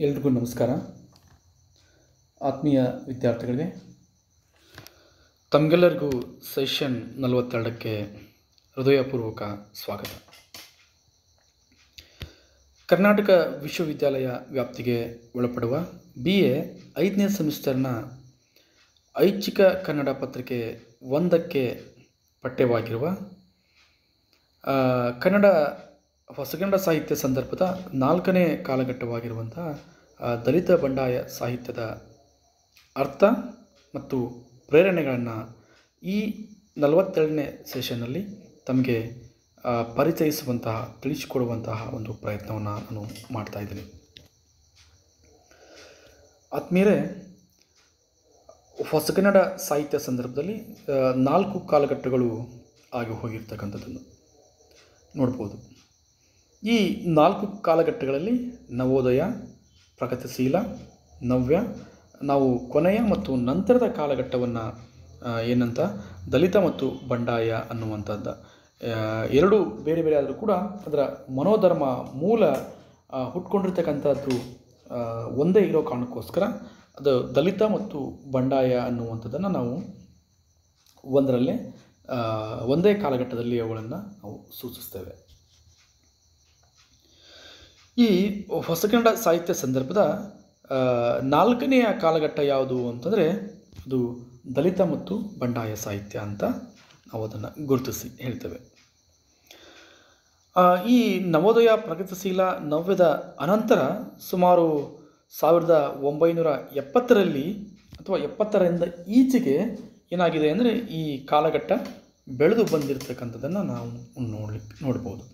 ಎಲ್ರಿಗೂ ನಮಸ್ಕಾರ ಆತ್ಮೀಯ ವಿದ್ಯಾರ್ಥಿಗಳಿಗೆ ತಮಗೆಲ್ಲರಿಗೂ ಸೆಷನ್ ನಲವತ್ತೆರಡಕ್ಕೆ ಹೃದಯಪೂರ್ವಕ ಸ್ವಾಗತ ಕರ್ನಾಟಕ ವಿಶ್ವವಿದ್ಯಾಲಯ ವ್ಯಾಪ್ತಿಗೆ ಒಳಪಡುವ ಬಿ ಎ ಐದನೇ ಸೆಮಿಸ್ಟರ್ನ ಐಚ್ಛಿಕ ಕನ್ನಡ ಪತ್ರಿಕೆ ಒಂದಕ್ಕೆ ಪಠ್ಯವಾಗಿರುವ ಆ, ಕನ್ನಡ ಹೊಸಗನ್ನಡ ಸಾಹಿತ್ಯ ಸಂದರ್ಭದ ನಾಲ್ಕನೇ ಕಾಲಘಟ್ಟವಾಗಿರುವಂತಹ ಆ, ದಲಿತ ಬಂಡಾಯ ಸಾಹಿತ್ಯದ ಅರ್ಥ ಮತ್ತು ಪ್ರೇರಣೆಗಳನ್ನು ಈ ನಲವತ್ತೆರಡನೇ ಸೆಷನ್ನಲ್ಲಿ ತಮಗೆ ಆ, ಪರಿಚಯಿಸುವಂತಹ ತಿಳಿಸಿಕೊಡುವಂತಹ ಒಂದು ಪ್ರಯತ್ನವನ್ನು ನಾನು ಮಾಡ್ತಾ ಇದ್ದೀನಿ ಆತ್ಮೀಯರೇ ಹೊಸಗನ್ನಡ ಸಾಹಿತ್ಯ ಸಂದರ್ಭದಲ್ಲಿ ಆ, ನಾಲ್ಕು ಕಾಲಘಟ್ಟಗಳು ಆಗಿ ಹೋಗಿರ್ತಕ್ಕಂಥದ್ದನ್ನು ನೋಡ್ಬೋದು ಈ ನಾಲ್ಕು ಕಾಲಘಟ್ಟಗಳಲ್ಲಿ ನವೋದಯ ಪ್ರಗತಿಶೀಲ ನವ್ಯ ನಾವು ಕೊನೆಯ ಮತ್ತು ನಂತರದ ಕಾಲಘಟ್ಟವನ್ನು ಏನಂತ ದಲಿತ ಮತ್ತು ಬಂಡಾಯ ಅನ್ನುವಂಥದ್ದು ಆ, ಎರಡು ಬೇರೆ ಬೇರೆ ಆದರೂ ಕೂಡ ಅದರ ಮನೋಧರ್ಮ ಮೂಲ ಆ, ಹುಟ್ಕೊಂಡಿರ್ತಕ್ಕಂಥದ್ದು ಆ, ಒಂದೇ ಇರೋ ಕಾರಣಕ್ಕೋಸ್ಕರ ಅದು ದಲಿತ ಮತ್ತು ಬಂಡಾಯ ಅನ್ನುವಂಥದ್ದನ್ನು ನಾವು ಒಂದರಲ್ಲೇ ಆ, ಒಂದೇ ಕಾಲಘಟ್ಟದಲ್ಲಿ ಅವುಗಳನ್ನು ನಾವು ಸೂಚಿಸ್ತೇವೆ ಈ ಹೊಸಗನ್ನಡ ಸಾಹಿತ್ಯ ಸಂದರ್ಭದ ಆ, ನಾಲ್ಕನೆಯ ಕಾಲಘಟ್ಟ ಯಾವುದು ಅಂತಂದರೆ ಅದು ದಲಿತ ಮತ್ತು ಬಂಡಾಯ ಸಾಹಿತ್ಯ ಅಂತ ನಾವು ಅದನ್ನು ಗುರುತಿಸಿ ಹೇಳ್ತೇವೆ ಆ, ಈ ನವೋದಯ ಪ್ರಗತಿಶೀಲ ನವ್ಯದ ಅನಂತರ ಸುಮಾರು ಸಾವಿರದ ಒಂಬೈನೂರ ಎಪ್ಪತ್ತರಲ್ಲಿ ಅಥವಾ ಎಪ್ಪತ್ತರಿಂದ ಈಚೆಗೆ ಏನಾಗಿದೆ ಅಂದರೆ ಈ ಕಾಲಘಟ್ಟ ಬೆಳೆದು ಬಂದಿರತಕ್ಕಂಥದ್ದನ್ನು ನಾವು ನೋಡ್ಲಿಕ್ಕೆ ನೋಡ್ಬೋದು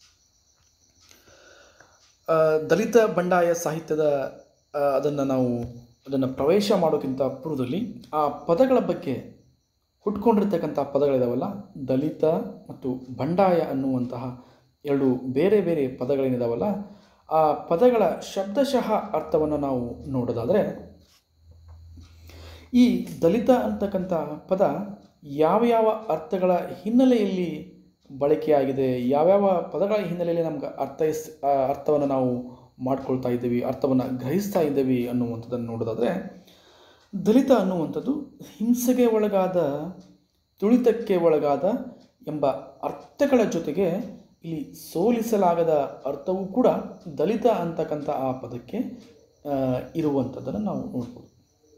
ಆ, ದಲಿತ ಬಂಡಾಯ ಸಾಹಿತ್ಯದ ಅದನ್ನು ನಾವು ಅದನ್ನು ಪ್ರವೇಶ ಮಾಡೋಕ್ಕಿಂತ ಪೂರ್ವದಲ್ಲಿ ಆ ಪದಗಳ ಬಗ್ಗೆ ಹುಟ್ಕೊಂಡಿರ್ತಕ್ಕಂಥ ಪದಗಳಿದಾವಲ್ಲ ದಲಿತ ಮತ್ತು ಬಂಡಾಯ ಅನ್ನುವಂತಹ ಎರಡು ಬೇರೆ ಬೇರೆ ಪದಗಳೇನಿದಾವಲ್ಲ ಆ ಪದಗಳ ಶಬ್ದಶಃ ಅರ್ಥವನ್ನು ನಾವು ನೋಡೋದಾದರೆ ಈ ದಲಿತ ಅಂತಕ್ಕಂಥ ಪದ ಯಾವ ಯಾವ ಅರ್ಥಗಳ ಹಿನ್ನೆಲೆಯಲ್ಲಿ ಬಳಕೆಯಾಗಿದೆ ಯಾವ್ಯಾವ ಪದಗಳ ಹಿನ್ನೆಲೆಯಲ್ಲಿ ನಮ್ಗೆ ಅರ್ಥೈಸ್ ಆ ಅರ್ಥವನ್ನು ನಾವು ಮಾಡ್ಕೊಳ್ತಾ ಇದ್ದೀವಿ ಅರ್ಥವನ್ನು ಗ್ರಹಿಸ್ತಾ ಇದ್ದೀವಿ ಅನ್ನುವಂಥದ್ದನ್ನು ನೋಡೋದಾದರೆ ದಲಿತ ಅನ್ನುವಂಥದ್ದು ಹಿಂಸೆಗೆ ಒಳಗಾದ ತುಳಿತಕ್ಕೆ ಒಳಗಾದ ಎಂಬ ಅರ್ಥಗಳ ಜೊತೆಗೆ ಇಲ್ಲಿ ಸೋಲಿಸಲಾಗದ ಅರ್ಥವೂ ಕೂಡ ದಲಿತ ಅಂತಕ್ಕಂಥ ಆ ಪದಕ್ಕೆ ಆ, ಇರುವಂಥದ್ದನ್ನು ನಾವು ನೋಡ್ಬೋದು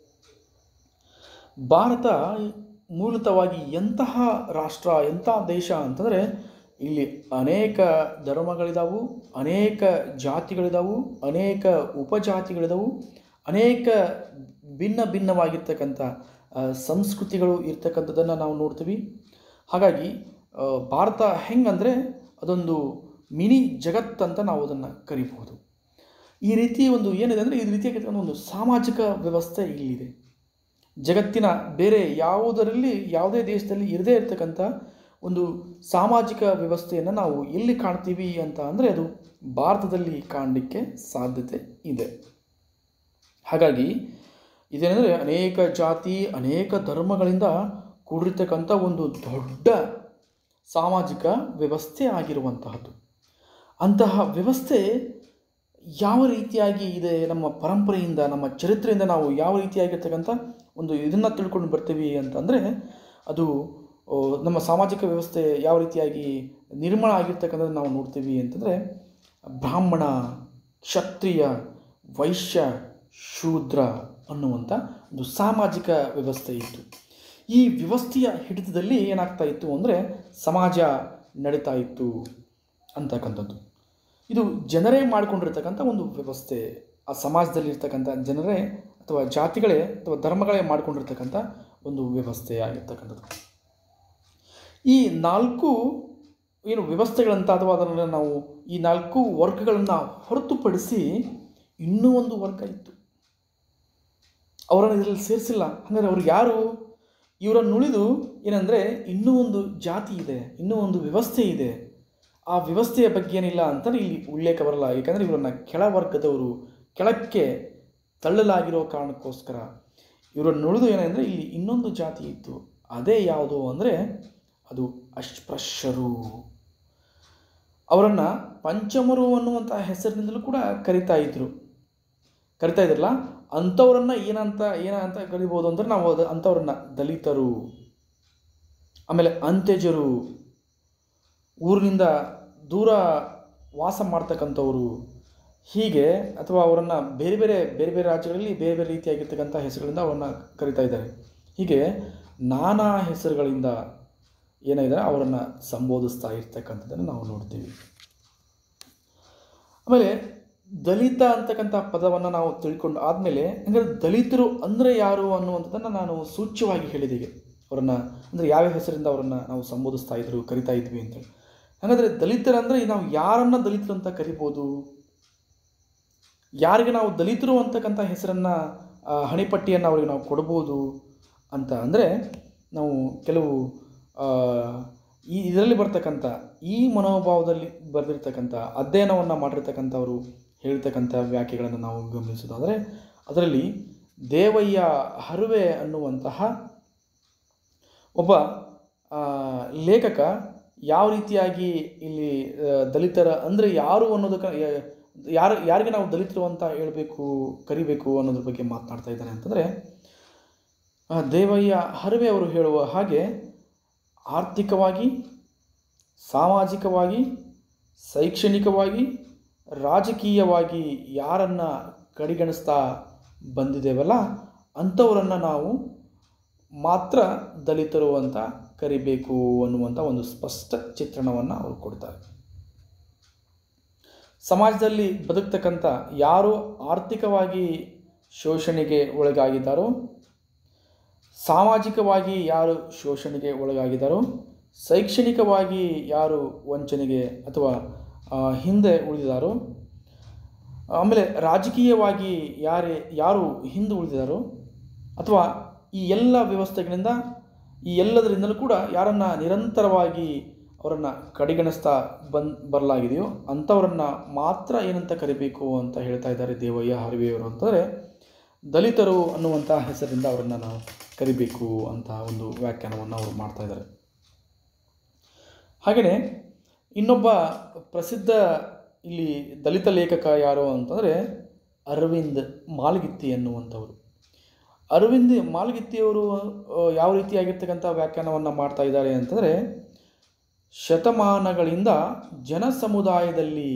ಭಾರತ ಮೂಲತಃವಾಗಿ ಎಂತಹ ರಾಷ್ಟ್ರ ಎಂತಹ ದೇಶ ಅಂತಂದರೆ ಇಲ್ಲಿ ಅನೇಕ ಧರ್ಮಗಳಿದಾವು ಅನೇಕ ಜಾತಿಗಳಿದಾವು ಅನೇಕ ಉಪಜಾತಿಗಳಿದಾವು ಅನೇಕ ಭಿನ್ನ ಭಿನ್ನವಾಗಿರ್ತಕ್ಕಂಥ ಆ, ಸಂಸ್ಕೃತಿಗಳು ಇರ್ತಕ್ಕಂಥದ್ದನ್ನು ನಾವು ನೋಡ್ತೀವಿ ಹಾಗಾಗಿ ಆ, ಭಾರತ ಹೆಂಗಂದರೆ ಅದೊಂದು ಮಿನಿ ಜಗತ್ತಂತ ನಾವು ಅದನ್ನು ಕರಿಬಹುದು ಈ ರೀತಿ ಒಂದು ಏನಿದೆ ಅಂದರೆ ಈ ರೀತಿಯಾಗಿರ್ತಕ್ಕಂಥ ಒಂದು ಸಾಮಾಜಿಕ ವ್ಯವಸ್ಥೆ ಇಲ್ಲಿದೆ ಜಗತ್ತಿನ ಬೇರೆ ಯಾವುದರಲ್ಲಿ ಯಾವುದೇ ದೇಶದಲ್ಲಿ ಇರದೇ ಇರತಕ್ಕಂಥ ಒಂದು ಸಾಮಾಜಿಕ ವ್ಯವಸ್ಥೆಯನ್ನು ನಾವು ಎಲ್ಲಿ ಕಾಣ್ತೀವಿ ಅಂತ ಅಂದರೆ ಅದು ಭಾರತದಲ್ಲಿ ಕಾಣಲಿಕ್ಕೆ ಸಾಧ್ಯತೆ ಇದೆ ಹಾಗಾಗಿ ಇದೇನೆಂದರೆ ಅನೇಕ ಜಾತಿ ಅನೇಕ ಧರ್ಮಗಳಿಂದ ಕೂಡಿರ್ತಕ್ಕಂಥ ಒಂದು ದೊಡ್ಡ ಸಾಮಾಜಿಕ ವ್ಯವಸ್ಥೆ ಆಗಿರುವಂತಹದ್ದು ಅಂತಹ ವ್ಯವಸ್ಥೆ ಯಾವ ರೀತಿಯಾಗಿ ಇದೆ ನಮ್ಮ ಪರಂಪರೆಯಿಂದ ನಮ್ಮ ಚರಿತ್ರೆಯಿಂದ ನಾವು ಯಾವ ರೀತಿಯಾಗಿರ್ತಕ್ಕಂಥ ಒಂದು ಇದನ್ನು ತಿಳ್ಕೊಂಡು ಬರ್ತೀವಿ ಅಂತಂದರೆ ಅದು ಆ, ನಮ್ಮ ಸಾಮಾಜಿಕ ವ್ಯವಸ್ಥೆ ಯಾವ ರೀತಿಯಾಗಿ ನಿರ್ಮಾಣ ಆಗಿರ್ತಕ್ಕಂಥದ್ದು ನಾವು ನೋಡ್ತೀವಿ ಅಂತಂದರೆ ಬ್ರಾಹ್ಮಣ ಕ್ಷತ್ರಿಯ ವೈಶ್ಯ ಶೂದ್ರ ಅನ್ನುವಂಥ ಒಂದು ಸಾಮಾಜಿಕ ವ್ಯವಸ್ಥೆ ಇತ್ತು ಈ ವ್ಯವಸ್ಥೆಯ ಹಿಡಿತದಲ್ಲಿ ಏನಾಗ್ತಾ ಇತ್ತು ಅಂದರೆ ಸಮಾಜ ನಡೀತಾ ಇತ್ತು ಅಂತಕ್ಕಂಥದ್ದು ಇದು ಜನರೇ ಮಾಡಿಕೊಂಡಿರ್ತಕ್ಕಂಥ ಒಂದು ವ್ಯವಸ್ಥೆ ಆ ಸಮಾಜದಲ್ಲಿ ಇರ್ತಕ್ಕಂಥ ಜನರೇ ಅಥವಾ ಜಾತಿಗಳೇ ಅಥವಾ ಧರ್ಮಗಳೇ ಮಾಡಿಕೊಂಡಿರ್ತಕ್ಕಂಥ ಒಂದು ವ್ಯವಸ್ಥೆ ಆಗಿರ್ತಕ್ಕಂಥದ್ದು ಈ ನಾಲ್ಕು ಏನು ವ್ಯವಸ್ಥೆಗಳಂತ ಅಥವಾ ಅದನ್ನು ನಾವು ಈ ನಾಲ್ಕು ವರ್ಗಗಳನ್ನು ಹೊರತುಪಡಿಸಿ ಇನ್ನೂ ಒಂದು ವರ್ಗ ಇತ್ತು ಅವರನ್ನು ಇದರಲ್ಲಿ ಸೇರಿಸಿಲ್ಲ ಹಾಗಾದರೆ ಅವ್ರು ಯಾರು ಇವರನ್ನು ಉಳಿದು ಏನಂದರೆ ಇನ್ನೂ ಒಂದು ಜಾತಿ ಇದೆ ಇನ್ನೂ ಒಂದು ವ್ಯವಸ್ಥೆ ಇದೆ ಆ ವ್ಯವಸ್ಥೆಯ ಬಗ್ಗೆ ಏನಿಲ್ಲ ಅಂತಲೇ ಇಲ್ಲಿ ಉಲ್ಲೇಖ ಬರಲ್ಲ ಏಕೆಂದರೆ ಇವರನ್ನು ಕೆಳವರ್ಗದವರು ಕೆಳಕ್ಕೆ ತಳ್ಳಲಾಗಿರೋ ಕಾರಣಕ್ಕೋಸ್ಕರ ಇವರನ್ನು ಉಳಿದು ಏನಂದರೆ ಇಲ್ಲಿ ಇನ್ನೊಂದು ಜಾತಿ ಇತ್ತು ಅದೇ ಯಾವುದು ಅಂದರೆ ಅದು ಅಸ್ಪೃಶ್ಯರು ಅವರನ್ನು ಪಂಚಮರು ಅನ್ನುವಂಥ ಹೆಸರಿನಿಂದಲೂ ಕೂಡ ಕರಿತಾ ಇದ್ರು ಕರಿತಾ ಇದ್ರಲ್ಲ ಅಂಥವ್ರನ್ನ ಏನಂತ ಏನಂತ ಕರಿಬೋದು ಅಂದ್ರೆ ನಾವು ಅದು ಅಂಥವ್ರನ್ನ ದಲಿತರು ಆಮೇಲೆ ಅಂತ್ಯಜರು ಊರಿನಿಂದ ದೂರ ವಾಸ ಮಾಡ್ತಕ್ಕಂಥವ್ರು ಹೀಗೆ ಅಥವಾ ಅವರನ್ನು ಬೇರೆ ಬೇರೆ ಬೇರೆ ಬೇರೆ ರಾಜ್ಯಗಳಲ್ಲಿ ಬೇರೆ ಬೇರೆ ರೀತಿಯಾಗಿರ್ತಕ್ಕಂಥ ಹೆಸರುಗಳಿಂದ ಅವರನ್ನ ಕರಿತಾ ಇದ್ದಾರೆ ಹೀಗೆ ನಾನಾ ಹೆಸರುಗಳಿಂದ ಏನಾಗಿದೆ ಅವರನ್ನು ಸಂಬೋಧಿಸ್ತಾ ಇರ್ತಕ್ಕಂಥದ್ದನ್ನು ನಾವು ನೋಡ್ತೀವಿ ಆಮೇಲೆ ದಲಿತ ಅಂತಕ್ಕಂಥ ಪದವನ್ನು ನಾವು ತಿಳ್ಕೊಂಡು ಆದಮೇಲೆ ಅಂದರೆ ದಲಿತರು ಅಂದರೆ ಯಾರು ಅನ್ನುವಂಥದ್ದನ್ನು ನಾನು ಸೂಚ್ಯವಾಗಿ ಹೇಳಿದೆ ಈಗ ಅವರನ್ನು ಅಂದರೆ ಯಾವ ಹೆಸರಿಂದ ಅವರನ್ನು ನಾವು ಸಂಬೋಧಿಸ್ತಾ ಇದ್ರು ಕರಿತಾ ಇದ್ವಿ ಅಂತೇಳಿ ಹಾಗಾದರೆ ದಲಿತರಂದರೆ ನಾವು ಯಾರನ್ನು ದಲಿತರು ಅಂತ ಕರಿಬೋದು ಯಾರಿಗೆ ನಾವು ದಲಿತರು ಅಂತಕ್ಕಂಥ ಹೆಸರನ್ನು ಹಣಿಪಟ್ಟಿಯನ್ನು ಅವರಿಗೆ ನಾವು ಕೊಡ್ಬೋದು ಅಂತ ಅಂದರೆ ನಾವು ಕೆಲವು ಆ, ಈ ಇದರಲ್ಲಿ ಬರ್ತಕ್ಕಂಥ ಈ ಮನೋಭಾವದಲ್ಲಿ ಬರೆದಿರ್ತಕ್ಕಂಥ ಅಧ್ಯಯನವನ್ನು ಮಾಡಿರ್ತಕ್ಕಂಥವರು ಹೇಳ್ತಕ್ಕಂಥ ವ್ಯಾಖ್ಯೆಗಳನ್ನು ನಾವು ಗಮನಿಸೋದಾದರೆ ಅದರಲ್ಲಿ ದೇವಯ್ಯ ಹರುವೆ ಅನ್ನುವಂತಹ ಒಬ್ಬ ಆ, ಲೇಖಕ ಯಾವ ರೀತಿಯಾಗಿ ಇಲ್ಲಿ ಆ, ದಲಿತರ ಅಂದರೆ ಯಾರು ಅನ್ನೋದಕ್ಕೆ ಯಾ- ಯಾರು ಯಾರಿಗೆ ನಾವು ದಲಿತರು ಅಂತ ಹೇಳಬೇಕು ಕರಿಬೇಕು ಅನ್ನೋದ್ರ ಬಗ್ಗೆ ಮಾತನಾಡ್ತಾ ಇದ್ದಾನೆ ಅಂತಂದರೆ ಆ, ದೇವಯ್ಯ ಹರವೆ ಅವರು ಹೇಳುವ ಹಾಗೆ ಆರ್ಥಿಕವಾಗಿ ಸಾಮಾಜಿಕವಾಗಿ ಶೈಕ್ಷಣಿಕವಾಗಿ ರಾಜಕೀಯವಾಗಿ ಯಾರನ್ನು ಕಡೆಗಣಿಸ್ತಾ ಬಂದಿದ್ದೇವಲ್ಲ ಅಂಥವರನ್ನು ನಾವು ಮಾತ್ರ ದಲಿತರು ಅಂತ ಕರಿಬೇಕು ಅನ್ನುವಂಥ ಒಂದು ಸ್ಪಷ್ಟ ಚಿತ್ರಣವನ್ನು ಅವರು ಕೊಡ್ತಾರೆ ಸಮಾಜದಲ್ಲಿ ಬದುಕ್ತಕ್ಕಂಥ ಯಾರು ಆರ್ಥಿಕವಾಗಿ ಶೋಷಣೆಗೆ ಒಳಗಾಗಿದ್ದಾರೋ ಸಾಮಾಜಿಕವಾಗಿ ಯಾರು ಶೋಷಣೆಗೆ ಒಳಗಾಗಿದ್ದಾರೋ ಶೈಕ್ಷಣಿಕವಾಗಿ ಯಾರು ವಂಚನೆಗೆ ಅಥವಾ ಆ, ಹಿಂದೆ ಉಳಿದಿದ್ದಾರೋ ಆಮೇಲೆ ರಾಜಕೀಯವಾಗಿ ಯಾರೇ ಯಾರು ಹಿಂದೆ ಉಳಿದಿದ್ದಾರೋ ಅಥವಾ ಈ ಎಲ್ಲ ವ್ಯವಸ್ಥೆಗಳಿಂದ ಈ ಎಲ್ಲದರಿಂದಲೂ ಕೂಡ ಯಾರನ್ನು ನಿರಂತರವಾಗಿ ಅವರನ್ನು ಕಡೆಗಣಿಸ್ತಾ ಬಂದ್ ಬರಲಾಗಿದೆಯೋ ಅಂಥವರನ್ನು ಮಾತ್ರ ಏನಂತ ಕರಿಬೇಕು ಅಂತ ಹೇಳ್ತಾ ಇದ್ದಾರೆ ದೇವಯ್ಯ ಹರಿವೆಯವರು ಅಂತಂದರೆ ದಲಿತರು ಅನ್ನುವಂಥ ಹೆಸರಿಂದ ಅವರನ್ನು ನಾವು ಕರಿಬೇಕು ಅಂತ ಒಂದು ವ್ಯಾಖ್ಯಾನವನ್ನು ಅವರು ಮಾಡ್ತಾ ಇದ್ದಾರೆ ಹಾಗೆಯೇ ಇನ್ನೊಬ್ಬ ಪ್ರಸಿದ್ಧ ಇಲ್ಲಿ ದಲಿತ ಲೇಖಕ ಯಾರು ಅಂತಂದರೆ ಅರವಿಂದ್ ಮಾಲ್ಗಿತ್ತಿ ಎನ್ನುವಂಥವರು ಅರವಿಂದ್ ಮಾಲ್ಗಿತ್ತಿಯವರು ಆ, ಯಾವ ರೀತಿಯಾಗಿರ್ತಕ್ಕಂಥ ವ್ಯಾಖ್ಯಾನವನ್ನು ಮಾಡ್ತಾ ಇದ್ದಾರೆ ಅಂತಂದರೆ ಶತಮಾನಗಳಿಂದ ಜನ ಸಮುದಾಯದಲ್ಲಿ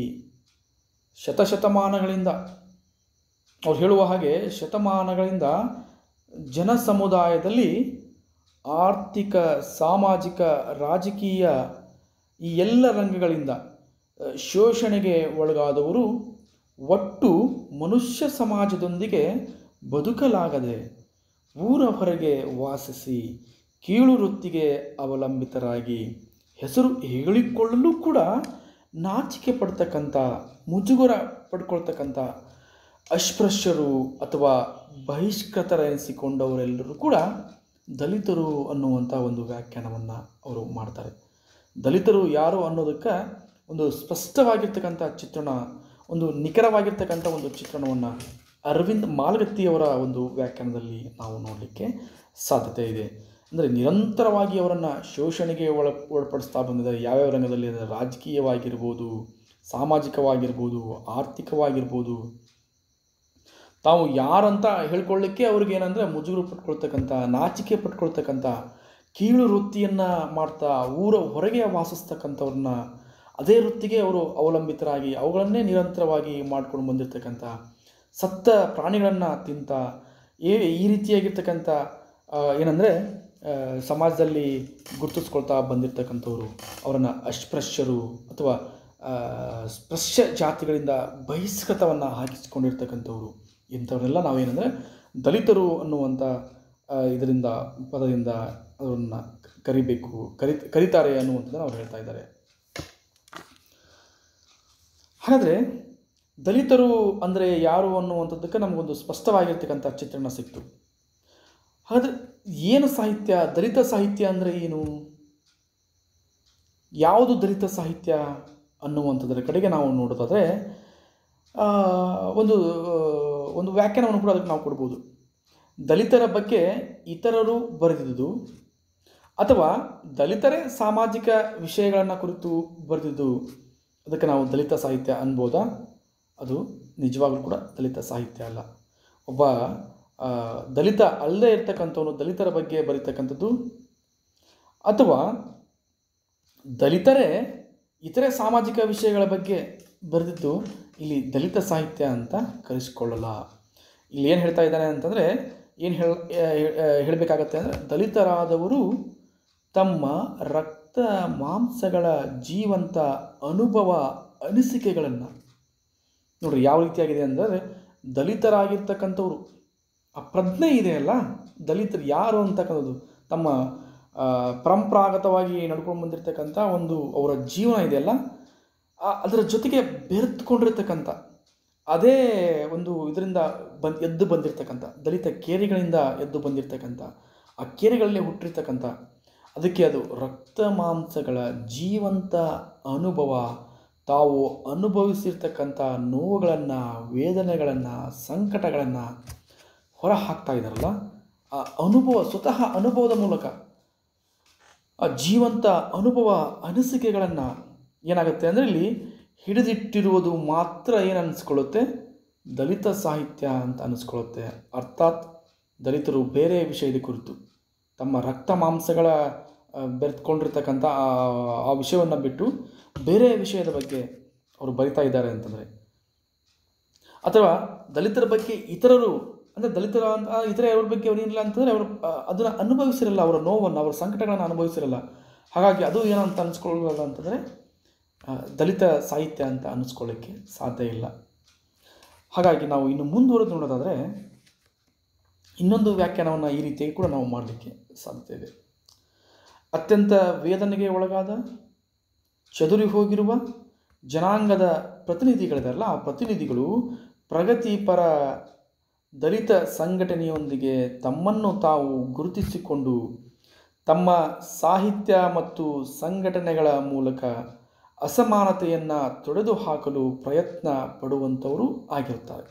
ಶತಶತಮಾನಗಳಿಂದ ಅವ್ರು ಹೇಳುವ ಹಾಗೆ ಶತಮಾನಗಳಿಂದ ಜನ ಸಮುದಾಯದಲ್ಲಿ ಆರ್ಥಿಕ ಸಾಮಾಜಿಕ ರಾಜಕೀಯ ಈ ಎಲ್ಲ ರಂಗಗಳಿಂದ ಆ, ಶೋಷಣೆಗೆ ಒಳಗಾದವರು ಒಟ್ಟು ಮನುಷ್ಯ ಸಮಾಜದೊಂದಿಗೆ ಬದುಕಲಾಗದೆ ಊರ ಹೊರಗೆ ವಾಸಿಸಿ ಕೀಳು ವೃತ್ತಿಗೆ ಅವಲಂಬಿತರಾಗಿ ಹೆಸರು ಹೇಳಿಕೊಳ್ಳಲು ಕೂಡ ನಾಚಿಕೆ ಪಡ್ತಕ್ಕಂಥ ಮುಜುಗರ ಪಡ್ಕೊಳ್ತಕ್ಕಂಥ ಅಸ್ಪೃಶ್ಯರು ಅಥವಾ ಬಹಿಷ್ಕೃತರೆನಿಸಿಕೊಂಡವರೆಲ್ಲರೂ ಕೂಡ ದಲಿತರು ಅನ್ನುವಂಥ ಒಂದು ವ್ಯಾಖ್ಯಾನವನ್ನು ಅವರು ಮಾಡ್ತಾರೆ ದಲಿತರು ಯಾರು ಅನ್ನೋದಕ್ಕೆ ಒಂದು ಸ್ಪಷ್ಟವಾಗಿರ್ತಕ್ಕಂಥ ಚಿತ್ರಣ ಒಂದು ನಿಖರವಾಗಿರ್ತಕ್ಕಂಥ ಒಂದು ಚಿತ್ರಣವನ್ನು ಅರವಿಂದ್ ಮಾಲ್ಗತ್ತಿಯವರ ಒಂದು ವ್ಯಾಖ್ಯಾನದಲ್ಲಿ ನಾವು ನೋಡಲಿಕ್ಕೆ ಸಾಧ್ಯತೆ ಇದೆ ಅಂದರೆ ನಿರಂತರವಾಗಿ ಅವರನ್ನು ಶೋಷಣೆಗೆ ಒಳ ಒಳಪಡಿಸ್ತಾ ಬಂದಿದ್ದಾರೆ ಯಾವ್ಯಾವ ರಂಗದಲ್ಲಿ ಅಂದರೆ ರಾಜಕೀಯವಾಗಿರ್ಬೋದು ಸಾಮಾಜಿಕವಾಗಿರ್ಬೋದು ಆರ್ಥಿಕವಾಗಿರ್ಬೋದು ತಾವು ಯಾರಂತ ಹೇಳ್ಕೊಳ್ಳಿಕ್ಕೆ ಅವ್ರಿಗೆ ಏನಂದರೆ ಮುಜುಗರ ಪಟ್ಕೊಳ್ತಕ್ಕಂಥ ನಾಚಿಕೆ ಪಟ್ಕೊಳ್ತಕ್ಕಂಥ ಕೀಳು ವೃತ್ತಿಯನ್ನು ಮಾಡ್ತಾ ಊರ ಹೊರಗೆ ವಾಸಿಸ್ತಕ್ಕಂಥವ್ರನ್ನ ಅದೇ ವೃತ್ತಿಗೆ ಅವರು ಅವಲಂಬಿತರಾಗಿ ಅವುಗಳನ್ನೇ ನಿರಂತರವಾಗಿ ಮಾಡ್ಕೊಂಡು ಬಂದಿರತಕ್ಕಂಥ ಸತ್ತ ಪ್ರಾಣಿಗಳನ್ನು ತಿಂತ ಈ ಈ ರೀತಿಯಾಗಿರ್ತಕ್ಕಂಥ ಏನಂದರೆ ಸಮಾಜದಲ್ಲಿ ಗುರುತಿಸ್ಕೊಳ್ತಾ ಬಂದಿರತಕ್ಕಂಥವ್ರು ಅವರನ್ನು ಅಸ್ಪೃಶ್ಯರು ಅಥವಾ ಆ, ಸ್ಪೃಶ್ಯ ಜಾತಿಗಳಿಂದ ಬಹಿಷ್ಕೃತವನ್ನು ಹಾಕಿಸಿಕೊಂಡಿರ್ತಕ್ಕಂಥವ್ರು ಇಂಥವರೆಲ್ಲ ನಾವೇನಂದರೆ ದಲಿತರು ಅನ್ನುವಂಥ ಆ, ಇದರಿಂದ ಪದದಿಂದ ಅವರನ್ನು ಕರಿಬೇಕು ಕರಿ ಕರೀತಾರೆ ಅನ್ನುವಂಥದ್ದನ್ನು ಅವ್ರು ಹೇಳ್ತಾ ಇದ್ದಾರೆ ಹಾಗಾದರೆ ದಲಿತರು ಅಂದರೆ ಯಾರು ಅನ್ನುವಂಥದ್ದಕ್ಕೆ ನಮಗೊಂದು ಸ್ಪಷ್ಟವಾಗಿರ್ತಕ್ಕಂಥ ಚಿತ್ರಣ ಸಿಕ್ತು ಹಾಗಾದರೆ ಏನು ಸಾಹಿತ್ಯ ದಲಿತ ಸಾಹಿತ್ಯ ಅಂದರೆ ಏನು ಯಾವುದು ದಲಿತ ಸಾಹಿತ್ಯ ಅನ್ನುವಂಥದ್ರ ಕಡೆಗೆ ನಾವು ನೋಡೋದಾದರೆ ಆ, ಒಂದು ಆ, ಒಂದು ವ್ಯಾಖ್ಯಾನವನ್ನು ಕೂಡ ಅದಕ್ಕೆ ನಾವು ಕೊಡ್ಬೋದು ದಲಿತರ ಬಗ್ಗೆ ಇತರರು ಬರೆದಿದ್ದು ಅಥವಾ ದಲಿತರೇ ಸಾಮಾಜಿಕ ವಿಷಯಗಳನ್ನು ಕುರಿತು ಬರೆದಿದ್ದು ಅದಕ್ಕೆ ನಾವು ದಲಿತ ಸಾಹಿತ್ಯ ಅನ್ಬೋದಾ ಅದು ನಿಜವಾಗ್ಲೂ ಕೂಡ ದಲಿತ ಸಾಹಿತ್ಯ ಅಲ್ಲ ಒಬ್ಬ ಆ, ದಲಿತ ಅಲ್ಲದೆ ಇರ್ತಕ್ಕಂಥವನು ದಲಿತರ ಬಗ್ಗೆ ಬರೀತಕ್ಕಂಥದ್ದು ಅಥವಾ ದಲಿತರೇ ಇತರೆ ಸಾಮಾಜಿಕ ವಿಷಯಗಳ ಬಗ್ಗೆ ಬರೆದಿದ್ದು ಇಲ್ಲಿ ದಲಿತ ಸಾಹಿತ್ಯ ಅಂತ ಕರೆಸಿಕೊಳ್ಳಲ್ಲ ಇಲ್ಲಿ ಏನು ಹೇಳ್ತಾ ಇದ್ದಾನೆ ಅಂತಂದರೆ ಏನು ಹೇಳ ಹೇಳಬೇಕಾಗತ್ತೆ ಅಂದರೆ ದಲಿತರಾದವರು ತಮ್ಮ ರಕ್ತ ಮಾಂಸಗಳ ಜೀವಂತ ಅನುಭವ ಅನಿಸಿಕೆಗಳನ್ನು ನೋಡ್ರಿ ಯಾವ ರೀತಿಯಾಗಿದೆ ಅಂದರೆ ದಲಿತರಾಗಿರ್ತಕ್ಕಂಥವ್ರು ಆ ಪ್ರಜ್ಞೆ ಇದೆಯಲ್ಲ ದಲಿತರು ಯಾರು ಅಂತಕ್ಕಂಥದ್ದು ತಮ್ಮ ಆ, ಪರಂಪರಾಗತವಾಗಿ ನಡ್ಕೊಂಡು ಬಂದಿರತಕ್ಕಂಥ ಒಂದು ಅವರ ಜೀವನ ಇದೆಯಲ್ಲ ಆ- ಅದರ ಜೊತೆಗೆ ಬೆರೆತುಕೊಂಡಿರ್ತಕ್ಕಂಥ ಅದೇ ಒಂದು ಇದರಿಂದ ಬಂದ್ ಎದ್ದು ಬಂದಿರತಕ್ಕಂಥ ದಲಿತ ಕೇರಿಗಳಿಂದ ಎದ್ದು ಬಂದಿರತಕ್ಕಂಥ ಆ ಕೇರಿಗಳಲ್ಲಿ ಹುಟ್ಟಿರ್ತಕ್ಕಂಥ ಅದಕ್ಕೆ ಅದು ರಕ್ತ ಮಾಂಸಗಳ ಜೀವಂತ ಅನುಭವ ತಾವು ಅನುಭವಿಸಿರ್ತಕ್ಕಂಥ ನೋವುಗಳನ್ನು ವೇದನೆಗಳನ್ನು ಸಂಕಟಗಳನ್ನು ಹೊರ ಹಾಕ್ತಾ ಇದ್ದಾರಲ್ಲ ಆ ಅನುಭವ ಸ್ವತಃ ಅನುಭವದ ಮೂಲಕ ಆ ಜೀವಂತ ಅನುಭವ ಅನಿಸಿಕೆಗಳನ್ನು ಏನಾಗುತ್ತೆ ಅಂದರೆ ಇಲ್ಲಿ ಹಿಡಿದಿಟ್ಟಿರುವುದು ಮಾತ್ರ ಏನು ಅನ್ನಿಸ್ಕೊಳ್ಳುತ್ತೆ ದಲಿತ ಸಾಹಿತ್ಯ ಅಂತ ಅನ್ನಿಸ್ಕೊಳ್ಳುತ್ತೆ ಅರ್ಥಾತ್ ದಲಿತರು ಬೇರೆ ವಿಷಯದ ಕುರಿತು ತಮ್ಮ ರಕ್ತ ಮಾಂಸಗಳ ಆ, ಬೆರೆತ್ಕೊಂಡಿರ್ತಕ್ಕಂಥ ಆ ಆ ವಿಷಯವನ್ನು ಬಿಟ್ಟು ಬೇರೆ ವಿಷಯದ ಬಗ್ಗೆ ಅವರು ಬರಿತಾ ಇದ್ದಾರೆ ಅಂತಂದರೆ ಅಥವಾ ದಲಿತರ ಬಗ್ಗೆ ಇತರರು ಅಂದರೆ ದಲಿತರ ಅಂತ ಇತರ ಅವ್ರ ಬಗ್ಗೆ ಅವ್ರು ಏನಿಲ್ಲ ಅಂತಂದರೆ ಅವರು ಅದನ್ನು ಅನುಭವಿಸಿರಲ್ಲ ಅವರ ನೋವನ್ನು ಅವರ ಸಂಕಟಗಳನ್ನು ಅನುಭವಿಸಿರಲ್ಲ ಹಾಗಾಗಿ ಅದು ಏನಂತ ಅನಿಸ್ಕೊಳ್ಳಲ್ಲ ಅಂತಂದರೆ ಆ, ದಲಿತ ಸಾಹಿತ್ಯ ಅಂತ ಅನ್ನಿಸ್ಕೊಳ್ಳೋಕ್ಕೆ ಸಾಧ್ಯ ಇಲ್ಲ ಹಾಗಾಗಿ ನಾವು ಇನ್ನು ಮುಂದುವರೆದು ನೋಡೋದಾದರೆ ಇನ್ನೊಂದು ವ್ಯಾಖ್ಯಾನವನ್ನು ಈ ರೀತಿಯಾಗಿ ಕೂಡ ನಾವು ಮಾಡಲಿಕ್ಕೆ ಸಾಧ್ಯತೆ ಇದೆ ಅತ್ಯಂತ ವೇದನೆಗೆ ಒಳಗಾದ ಚದುರಿ ಹೋಗಿರುವ ಜನಾಂಗದ ಪ್ರತಿನಿಧಿಗಳಿದಾರಲ್ಲ ಆ ಪ್ರತಿನಿಧಿಗಳು ಪ್ರಗತಿಪರ ದಲಿತ ಸಂಘಟನೆಯೊಂದಿಗೆ ತಮ್ಮನ್ನು ತಾವು ಗುರುತಿಸಿಕೊಂಡು ತಮ್ಮ ಸಾಹಿತ್ಯ ಮತ್ತು ಸಂಘಟನೆಗಳ ಮೂಲಕ ಅಸಮಾನತೆಯನ್ನು ತೊಡೆದು ಹಾಕಲು ಪ್ರಯತ್ನ ಪಡುವಂಥವರು ಆಗಿರ್ತಾರೆ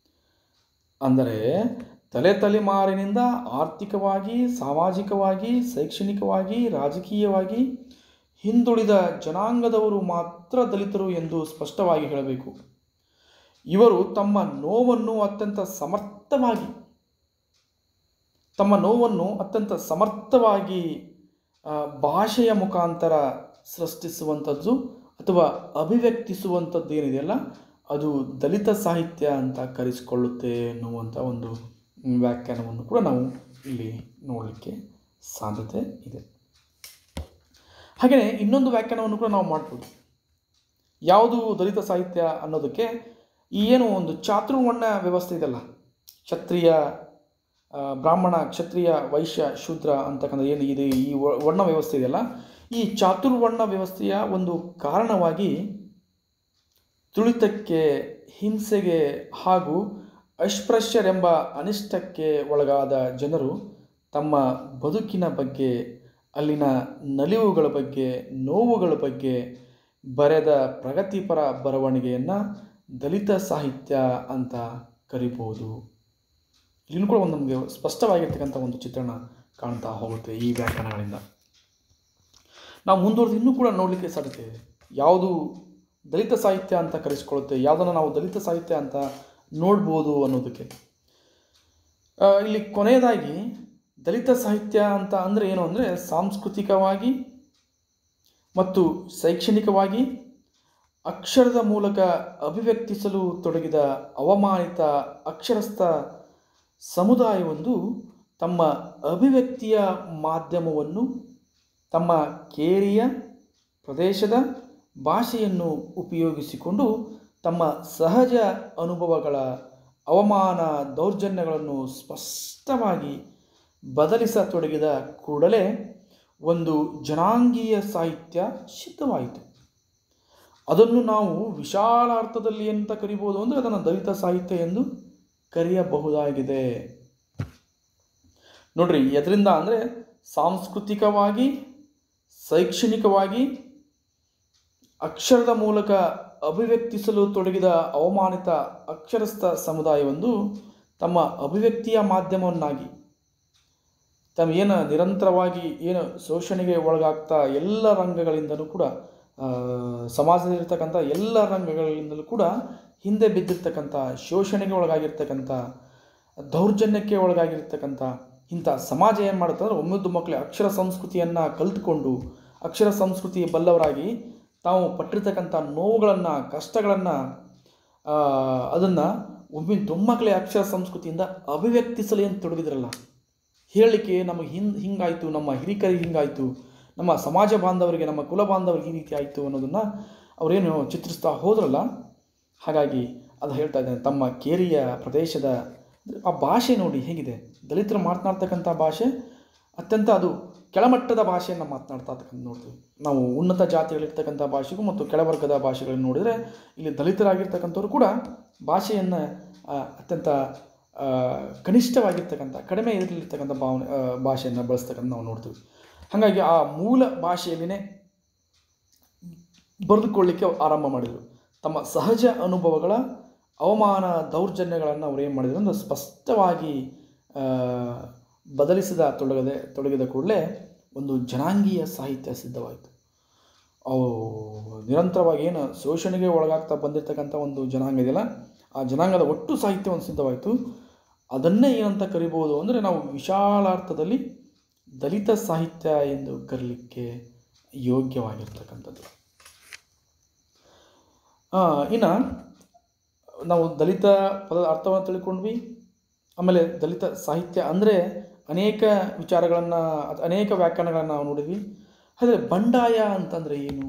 ಅಂದರೆ ತಲೆ ತಲೆಮಾರಿನಿಂದ ಆರ್ಥಿಕವಾಗಿ ಸಾಮಾಜಿಕವಾಗಿ ಶೈಕ್ಷಣಿಕವಾಗಿ ರಾಜಕೀಯವಾಗಿ ಹಿಂದುಳಿದ ಜನಾಂಗದವರು ಮಾತ್ರ ದಲಿತರು ಎಂದು ಸ್ಪಷ್ಟವಾಗಿ ಹೇಳಬೇಕು ಇವರು ತಮ್ಮ ನೋವನ್ನು ಅತ್ಯಂತ ಸಮರ್ಥವಾಗಿ ತಮ್ಮ ನೋವನ್ನು ಅತ್ಯಂತ ಸಮರ್ಥವಾಗಿ ಆ, ಭಾಷೆಯ ಮುಖಾಂತರ ಸೃಷ್ಟಿಸುವಂಥದ್ದು ಅಥವಾ ಅಭಿವ್ಯಕ್ತಿಸುವಂಥದ್ದು ಏನಿದೆಯಲ್ಲ ಅದು ದಲಿತ ಸಾಹಿತ್ಯ ಅಂತ ಕರೆಸಿಕೊಳ್ಳುತ್ತೆ ಎನ್ನುವಂಥ ಒಂದು ವ್ಯಾಖ್ಯಾನವನ್ನು ಕೂಡ ನಾವು ಇಲ್ಲಿ ನೋಡಲಿಕ್ಕೆ ಸಾಧ್ಯತೆ ಇದೆ ಹಾಗೆಯೇ ಇನ್ನೊಂದು ವ್ಯಾಖ್ಯಾನವನ್ನು ಕೂಡ ನಾವು ಮಾಡ್ಬೋದು ಯಾವುದು ದಲಿತ ಸಾಹಿತ್ಯ ಅನ್ನೋದಕ್ಕೆ ಈ ಏನು ಒಂದು ಚಾತುರ್ವರ್ಣ ವ್ಯವಸ್ಥೆ ಇದೆಯಲ್ಲ ಕ್ಷತ್ರಿಯ ಆ, ಬ್ರಾಹ್ಮಣ ಕ್ಷತ್ರಿಯ ವೈಶ್ಯ ಶೂದ್ರ ಅಂತಕ್ಕಂಥ ಏನು ಇದೆ ಈ ವ- ವರ್ಣ ವ್ಯವಸ್ಥೆ ಇದೆಯಲ್ಲ ಈ ಚಾತುರ್ವರ್ಣ ವ್ಯವಸ್ಥೆಯ ಒಂದು ಕಾರಣವಾಗಿ ತುಳಿತಕ್ಕೆ ಹಿಂಸೆಗೆ ಹಾಗೂ ಅಸ್ಪೃಶ್ಯರೆಂಬ ಅನಿಷ್ಟಕ್ಕೆ ಒಳಗಾದ ಜನರು ತಮ್ಮ ಬದುಕಿನ ಬಗ್ಗೆ ಅಲ್ಲಿನ ನಲಿವುಗಳ ಬಗ್ಗೆ ನೋವುಗಳ ಬಗ್ಗೆ ಬರೆದ ಪ್ರಗತಿಪರ ಬರವಣಿಗೆಯನ್ನು ದಲಿತ ಸಾಹಿತ್ಯ ಅಂತ ಕರಿಬೋದು ಇಲ್ಲೂ ಕೂಡ ಒಂದು ನಮಗೆ ಸ್ಪಷ್ಟವಾಗಿರ್ತಕ್ಕಂಥ ಒಂದು ಚಿತ್ರಣ ಕಾಣ್ತಾ ಹೋಗುತ್ತೆ ಈ ವ್ಯಾಖ್ಯಾನಗಳಿಂದ ನಾವು ಮುಂದುವರೆದು ಇನ್ನೂ ಕೂಡ ನೋಡಲಿಕ್ಕೆ ಸಾಧ್ಯತೆ ಇದೆ ಯಾವುದು ದಲಿತ ಸಾಹಿತ್ಯ ಅಂತ ಕರೆಸಿಕೊಳ್ಳುತ್ತೆ ಯಾವುದನ್ನು ನಾವು ದಲಿತ ಸಾಹಿತ್ಯ ಅಂತ ನೋಡ್ಬೋದು ಅನ್ನೋದಕ್ಕೆ ಆ, ಇಲ್ಲಿ ಕೊನೆಯದಾಗಿ ದಲಿತ ಸಾಹಿತ್ಯ ಅಂತ ಅಂದರೆ ಏನು ಅಂದರೆ ಸಾಂಸ್ಕೃತಿಕವಾಗಿ ಮತ್ತು ಶೈಕ್ಷಣಿಕವಾಗಿ ಅಕ್ಷರದ ಮೂಲಕ ಅಭಿವ್ಯಕ್ತಿಸಲು ತೊಡಗಿದ ಅವಮಾನಿತ ಅಕ್ಷರಸ್ಥ ಸಮುದಾಯವೊಂದು ತಮ್ಮ ಅಭಿವ್ಯಕ್ತಿಯ ಮಾಧ್ಯಮವನ್ನು ತಮ್ಮ ಕೇರಿಯ ಪ್ರದೇಶದ ಭಾಷೆಯನ್ನು ಉಪಯೋಗಿಸಿಕೊಂಡು ತಮ್ಮ ಸಹಜ ಅನುಭವಗಳ ಅವಮಾನ ದೌರ್ಜನ್ಯಗಳನ್ನು ಸ್ಪಷ್ಟವಾಗಿ ಬದಲಿಸತೊಡಗಿದ ಕೂಡಲೇ ಒಂದು ಜನಾಂಗೀಯ ಸಾಹಿತ್ಯ ಸಿದ್ಧವಾಯಿತು ಅದನ್ನು ನಾವು ವಿಶಾಲ ಅರ್ಥದಲ್ಲಿ ಅಂತ ಕರಿಬೋದು ಅಂದರೆ ಅದನ್ನು ದಲಿತ ಸಾಹಿತ್ಯ ಎಂದು ಕರೆಯಬಹುದಾಗಿದೆ ನೋಡ್ರಿ ಎದರಿಂದ ಅಂದರೆ ಸಾಂಸ್ಕೃತಿಕವಾಗಿ ಶೈಕ್ಷಣಿಕವಾಗಿ ಅಕ್ಷರದ ಮೂಲಕ ಅಭಿವ್ಯಕ್ತಿಸಲು ತೊಡಗಿದ ಅವಮಾನಿತ ಅಕ್ಷರಸ್ಥ ಸಮುದಾಯವೊಂದು ತಮ್ಮ ಅಭಿವ್ಯಕ್ತಿಯ ಮಾಧ್ಯಮವನ್ನಾಗಿ ತಮ್ಮ ಏನು ನಿರಂತರವಾಗಿ ಏನು ಶೋಷಣೆಗೆ ಒಳಗಾಗ್ತಾ ಎಲ್ಲ ರಂಗಗಳಿಂದಲೂ ಕೂಡ ಆ, ಸಮಾಜದಲ್ಲಿರ್ತಕ್ಕಂಥ ಎಲ್ಲ ರಂಗಗಳಿಂದಲೂ ಕೂಡ ಹಿಂದೆ ಬಿದ್ದಿರ್ತಕ್ಕಂಥ ಶೋಷಣೆಗೆ ಒಳಗಾಗಿರ್ತಕ್ಕಂಥ ದೌರ್ಜನ್ಯಕ್ಕೆ ಒಳಗಾಗಿರ್ತಕ್ಕಂಥ ಇಂಥ ಸಮಾಜ ಏನು ಮಾಡುತ್ತೆ ಅಂದರೆ ಒಮ್ಮೆದ್ದು ಮಕ್ಕಳು ಅಕ್ಷರ ಸಂಸ್ಕೃತಿಯನ್ನು ಕಲಿತುಕೊಂಡು ಅಕ್ಷರ ಸಂಸ್ಕೃತಿ ಬಲ್ಲವರಾಗಿ ತಾವು ಪಟ್ಟಿರ್ತಕ್ಕಂಥ ನೋವುಗಳನ್ನು ಕಷ್ಟಗಳನ್ನು ಅದನ್ನು ಒಮ್ಮೆ ಮಕ್ಕಳೇ ಅಕ್ಷರ ಸಂಸ್ಕೃತಿಯಿಂದ ಅಭಿವ್ಯಕ್ತಿಸಲಿ ಅಂತ ತೊಡಗಿದ್ರಲ್ಲ ಹೇಳಲಿಕ್ಕೆ ನಮಗೆ ಹಿಂದೆ ಹಿಂಗಾಯಿತು ನಮ್ಮ ಹಿರಿಕರಿಗೆ ಹಿಂಗಾಯಿತು ನಮ್ಮ ಸಮಾಜ ಬಾಂಧವರಿಗೆ ನಮ್ಮ ಕುಲ ಬಾಂಧವರಿಗೆ ಈ ರೀತಿ ಆಯಿತು ಅನ್ನೋದನ್ನು ಅವರೇನು ಚಿತ್ರಿಸ್ತಾ ಹೋದ್ರಲ್ಲ ಹಾಗಾಗಿ ಅದು ಹೇಳ್ತಾ ಇದ್ದೇನೆ ತಮ್ಮ ಕೇರಿಯ ಪ್ರದೇಶದ ಆ ಭಾಷೆ ನೋಡಿ ಹೇಗಿದೆ ದಲಿತರು ಮಾತನಾಡ್ತಕ್ಕಂಥ ಭಾಷೆ ಅತ್ಯಂತ ಅದು ಕೆಳಮಟ್ಟದ ಭಾಷೆಯನ್ನು ಮಾತನಾಡ್ತಾ ಇರ್ತಕ್ಕಂಥ ನೋಡ್ತೀವಿ ನಾವು ಉನ್ನತ ಜಾತಿಗಳಿರ್ತಕ್ಕಂಥ ಭಾಷೆಗೂ ಮತ್ತು ಕೆಳವರ್ಗದ ಭಾಷೆಗಳನ್ನು ನೋಡಿದರೆ ಇಲ್ಲಿ ದಲಿತರಾಗಿರ್ತಕ್ಕಂಥವ್ರು ಕೂಡ ಭಾಷೆಯನ್ನು ಆ, ಅತ್ಯಂತ ಆ, ಕನಿಷ್ಠವಾಗಿರ್ತಕ್ಕಂಥ ಕಡಿಮೆ ಇದರಲ್ಲಿರ್ತಕ್ಕಂಥ ಭಾವನೆ ಆ, ಭಾಷೆಯನ್ನು ಬಳಸ್ತಕ್ಕಂಥ ನಾವು ನೋಡ್ತೀವಿ ಹಾಗಾಗಿ ಆ ಮೂಲ ಭಾಷೆಯಲ್ಲಿನೇ ಬರೆದುಕೊಳ್ಳಿಕ್ಕೆ ಆರಂಭ ಮಾಡಿದರು ತಮ್ಮ ಸಹಜ ಅನುಭವಗಳ ಅವಮಾನ ದೌರ್ಜನ್ಯಗಳನ್ನು ಅವರು ಏನು ಮಾಡಿದರು ಅಂದರೆ ಸ್ಪಷ್ಟವಾಗಿ ಆ, ಬದಲಿಸಿದ ತೊಡಗದೆ ತೊಡಗಿದ ಕೂಡಲೇ ಒಂದು ಜನಾಂಗೀಯ ಸಾಹಿತ್ಯ ಸಿದ್ಧವಾಯಿತು ಅವು ನಿರಂತರವಾಗಿ ಏನು ಶೋಷಣೆಗೆ ಒಳಗಾಗ್ತಾ ಬಂದಿರತಕ್ಕಂಥ ಒಂದು ಜನಾಂಗ ಇದೆಯಲ್ಲ ಆ ಜನಾಂಗದ ಒಟ್ಟು ಸಾಹಿತ್ಯ ಒಂದು ಸಿದ್ಧವಾಯಿತು ಅದನ್ನೇ ಏನಂತ ಕರಿಬೋದು ಅಂದರೆ ನಾವು ವಿಶಾಲಾರ್ಥದಲ್ಲಿ ದಲಿತ ಸಾಹಿತ್ಯ ಎಂದು ಕರೀಲಿಕ್ಕೆ ಯೋಗ್ಯವಾಗಿರ್ತಕ್ಕಂಥದ್ದು ಇನ್ನು ನಾವು ದಲಿತ ಪದದ ಅರ್ಥವನ್ನು ತಿಳ್ಕೊಂಡ್ವಿ ಆಮೇಲೆ ದಲಿತ ಸಾಹಿತ್ಯ ಅಂದರೆ ಅನೇಕ ವಿಚಾರಗಳನ್ನು ಅಥ- ಅನೇಕ ವ್ಯಾಖ್ಯಾನಗಳನ್ನು ನಾವು ನೋಡಿದ್ವಿ ಆದರೆ ಬಂಡಾಯ ಅಂತಂದರೆ ಏನು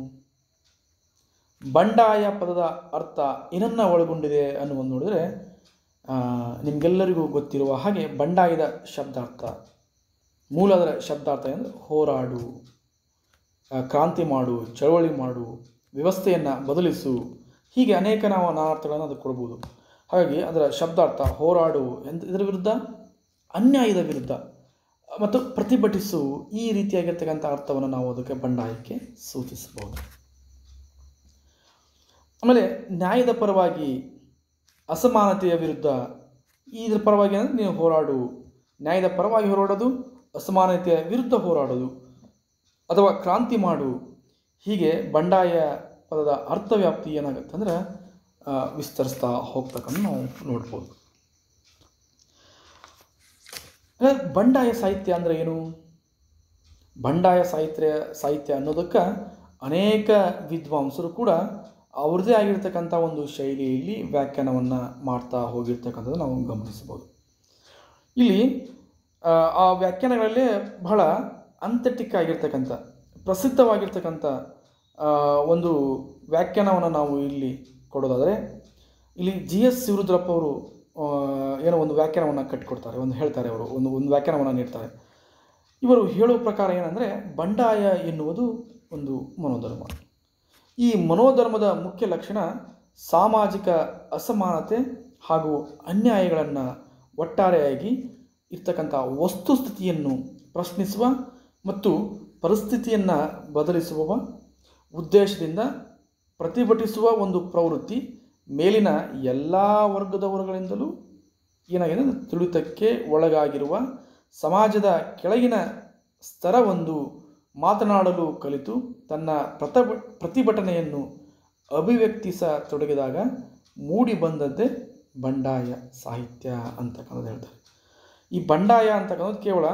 ಬಂಡಾಯ ಪದದ ಅರ್ಥ ಏನನ್ನ ಒಳಗೊಂಡಿದೆ ಅನ್ನುವುದು ನೋಡಿದರೆ ಆ, ನಿಮಗೆಲ್ಲರಿಗೂ ಗೊತ್ತಿರುವ ಹಾಗೆ ಬಂಡಾಯದ ಶಬ್ದಾರ್ಥ ಮೂಲದ ಶಬ್ದಾರ್ಥ ಅಂದರೆ ಹೋರಾಡು ಆ, ಕ್ರಾಂತಿ ಮಾಡು ಚಳವಳಿ ಮಾಡು ವ್ಯವಸ್ಥೆಯನ್ನು ಬದಲಿಸು ಹೀಗೆ ಅನೇಕ ನಾವು ನಾನಾರ್ಥಗಳನ್ನು ಅದಕ್ಕೆ ಕೊಡ್ಬೋದು ಹಾಗಾಗಿ ಅದರ ಶಬ್ದಾರ್ಥ ಹೋರಾಡು ಎಂತ ಇದರ ವಿರುದ್ಧ ಅನ್ಯಾಯದ ವಿರುದ್ಧ ಮತ್ತು ಪ್ರತಿಭಟಿಸು ಈ ರೀತಿಯಾಗಿರ್ತಕ್ಕಂಥ ಅರ್ಥವನ್ನು ನಾವು ಅದಕ್ಕೆ ಬಂಡಾಯಕ್ಕೆ ಸೂಚಿಸಬಹುದು ಆಮೇಲೆ ನ್ಯಾಯದ ಪರವಾಗಿ ಅಸಮಾನತೆಯ ವಿರುದ್ಧ ಇದರ ಪರವಾಗಿ ಅಂದರೆ ನೀನು ಹೋರಾಡು ನ್ಯಾಯದ ಪರವಾಗಿ ಹೋರಾಡೋದು ಅಸಮಾನತೆಯ ವಿರುದ್ಧ ಹೋರಾಡೋದು ಅಥವಾ ಕ್ರಾಂತಿ ಮಾಡು ಹೀಗೆ ಬಂಡಾಯ ಪದದ ಅರ್ಥವ್ಯಾಪ್ತಿ ಏನಾಗುತ್ತೆ ಅಂದರೆ ಆ, ವಿಸ್ತರಿಸ್ತಾ ಹೋಗ್ತಕ್ಕಂಥ ನಾವು ನೋಡ್ಬೋದು ಹಾಗಾದ್ರೆ ಬಂಡಾಯ ಸಾಹಿತ್ಯ ಅಂದರೆ ಏನು ಬಂಡಾಯ ಸಾಹಿತ್ಯ ಸಾಹಿತ್ಯ ಅನ್ನೋದಕ್ಕೆ ಅನೇಕ ವಿದ್ವಾಂಸರು ಕೂಡ ಅವ್ರದ್ದೇ ಆಗಿರ್ತಕ್ಕಂಥ ಒಂದು ಶೈಲಿಯಲ್ಲಿ ವ್ಯಾಖ್ಯಾನವನ್ನು ಮಾಡ್ತಾ ಹೋಗಿರ್ತಕ್ಕಂಥದ್ದು ನಾವು ಗಮನಿಸ್ಬೋದು ಇಲ್ಲಿ ಆ, ಆ ವ್ಯಾಖ್ಯಾನಗಳಲ್ಲೇ ಬಹಳ ಅಂಥೆಟಿಕ್ ಆಗಿರ್ತಕ್ಕಂಥ ಪ್ರಸಿದ್ಧವಾಗಿರ್ತಕ್ಕಂಥ ಆ, ಒಂದು ವ್ಯಾಖ್ಯಾನವನ್ನು ನಾವು ಇಲ್ಲಿ ಕೊಡೋದಾದರೆ ಇಲ್ಲಿ ಜಿ ಎಸ್ ಶಿವರುದ್ರಪ್ಪ ಅವರು ಆ, ಏನೋ ಒಂದು ವ್ಯಾಖ್ಯಾನವನ್ನು ಕಟ್ಟಿಕೊಡ್ತಾರೆ ಒಂದು ಹೇಳ್ತಾರೆ ಅವರು ಒಂದು ಒಂದು ವ್ಯಾಖ್ಯಾನವನ್ನು ನೀಡ್ತಾರೆ ಇವರು ಹೇಳುವ ಪ್ರಕಾರ ಏನಂದರೆ ಬಂಡಾಯ ಎನ್ನುವುದು ಒಂದು ಮನೋಧರ್ಮ ಈ ಮನೋಧರ್ಮದ ಮುಖ್ಯ ಲಕ್ಷಣ ಸಾಮಾಜಿಕ ಅಸಮಾನತೆ ಹಾಗೂ ಅನ್ಯಾಯಗಳನ್ನು ಒಟ್ಟಾರೆಯಾಗಿ ಇರ್ತಕ್ಕಂಥ ವಸ್ತುಸ್ಥಿತಿಯನ್ನು ಪ್ರಶ್ನಿಸುವ ಮತ್ತು ಪರಿಸ್ಥಿತಿಯನ್ನು ಬದಲಿಸುವ ಉದ್ದೇಶದಿಂದ ಪ್ರತಿಭಟಿಸುವ ಒಂದು ಪ್ರವೃತ್ತಿ ಮೇಲಿನ ಎಲ್ಲ ವರ್ಗದವರುಗಳಿಂದಲೂ ಏನಾಗಿದೆ ಅಂದ್ರೆ ತುಳಿತಕ್ಕೆ ಒಳಗಾಗಿರುವ ಸಮಾಜದ ಕೆಳಗಿನ ಸ್ತರವೊಂದು ಮಾತನಾಡಲು ಕಲಿತು ತನ್ನ ಪ್ರತ ಪ್ರತಿಭಟನೆಯನ್ನು ಅಭಿವ್ಯಕ್ತಿಸತೊಡಗಿದಾಗ ಮೂಡಿ ಬಂದದ್ದೇ ಬಂಡಾಯ ಸಾಹಿತ್ಯ ಅಂತಕ್ಕಂಥದ್ದು ಹೇಳ್ತಾರೆ ಈ ಬಂಡಾಯ ಅಂತಕ್ಕಂಥದ್ದು ಕೇವಲ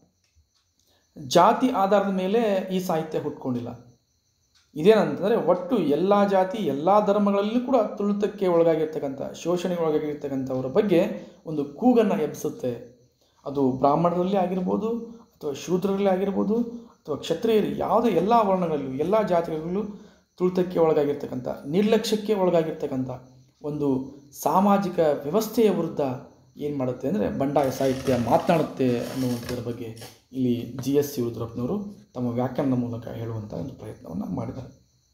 ಜಾತಿ ಆಧಾರದ ಮೇಲೆ ಈ ಸಾಹಿತ್ಯ ಹುಟ್ಕೊಂಡಿಲ್ಲ ಇದೇನಂತಂದರೆ ಒಟ್ಟು ಎಲ್ಲ ಜಾತಿ ಎಲ್ಲ ಧರ್ಮಗಳಲ್ಲೂ ಕೂಡ ತುಳಿತಕ್ಕೆ ಒಳಗಾಗಿರ್ತಕ್ಕಂಥ ಶೋಷಣೆಗೆ ಒಳಗಾಗಿರ್ತಕ್ಕಂಥವ್ರ ಬಗ್ಗೆ ಒಂದು ಕೂಗನ್ನು ಎಬ್ಬಿಸುತ್ತೆ ಅದು ಬ್ರಾಹ್ಮಣರಲ್ಲಿ ಆಗಿರ್ಬೋದು ಅಥವಾ ಶೂದ್ರರಲ್ಲಿ ಆಗಿರ್ಬೋದು ಅಥವಾ ಕ್ಷತ್ರಿಯರು ಯಾವುದೇ ಎಲ್ಲ ವರ್ಣಗಳಲ್ಲೂ ಎಲ್ಲ ಜಾತಿಗಳಲ್ಲೂ ತುಳಿತಕ್ಕೆ ಒಳಗಾಗಿರ್ತಕ್ಕಂಥ ನಿರ್ಲಕ್ಷ್ಯಕ್ಕೆ ಒಳಗಾಗಿರ್ತಕ್ಕಂಥ ಒಂದು ಸಾಮಾಜಿಕ ವ್ಯವಸ್ಥೆಯ ವಿರುದ್ಧ ಏನು ಮಾಡುತ್ತೆ ಅಂದರೆ ಬಂಡಾಯ ಸಾಹಿತ್ಯ ಮಾತನಾಡುತ್ತೆ ಅನ್ನುವಂಥದ್ರ ಬಗ್ಗೆ ಇಲ್ಲಿ ಜಿ ಎಸ್ ಶಿವರುದ್ರಪ್ಪನವರು ತಮ್ಮ ವ್ಯಾಖ್ಯಾನದ ಮೂಲಕ ಹೇಳುವಂಥ ಒಂದು ಪ್ರಯತ್ನವನ್ನು ಮಾಡಿದ್ದಾರೆ